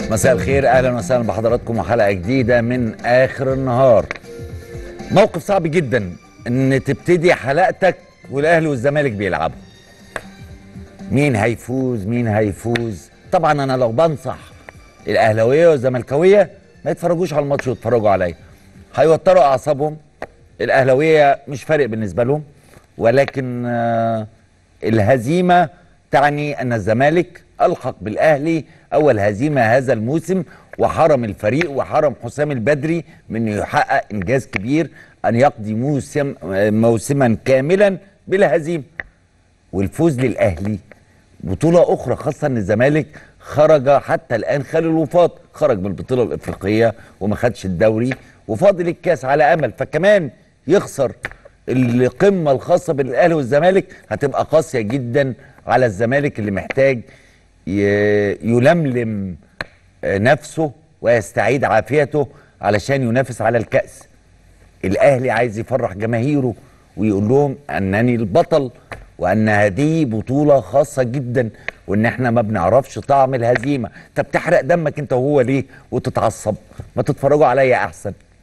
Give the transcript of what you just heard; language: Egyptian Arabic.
مساء الخير اهلا وسهلا بحضراتكم وحلقه جديده من اخر النهار موقف صعب جدا ان تبتدي حلقتك والاهلي والزمالك بيلعبوا مين هيفوز مين هيفوز طبعا انا لو بنصح الاهلاويه والزملكاويه ما يتفرجوش على الماتش ويتفرجوا عليا هيوتروا اعصابهم الاهلاويه مش فارق بالنسبه لهم ولكن آه، الهزيمه تعني ان الزمالك الحق بالاهلي اول هزيمه هذا الموسم وحرم الفريق وحرم حسام البدري من انه يحقق انجاز كبير ان يقضي موسم آه، موسما كاملا بلا هزيمه والفوز للاهلي بطوله اخرى خاصه ان الزمالك خرج حتى الان خالي الوفاض خرج من البطوله الافريقيه وما خدش الدوري وفاضل الكاس على امل فكمان يخسر القمه الخاصه بالاهلي والزمالك هتبقى قاسيه جدا على الزمالك اللي محتاج ي- يلملم آه، نفسه ويستعيد عافيته علشان ينافس على الكاس الاهلي عايز يفرح جماهيره ويقول لهم انني البطل وان هذه بطوله خاصه جدا وان احنا ما بنعرفش طعم الهزيمه انت بتحرق دمك انت وهو ليه وتتعصب ما تتفرجوا عليا احسن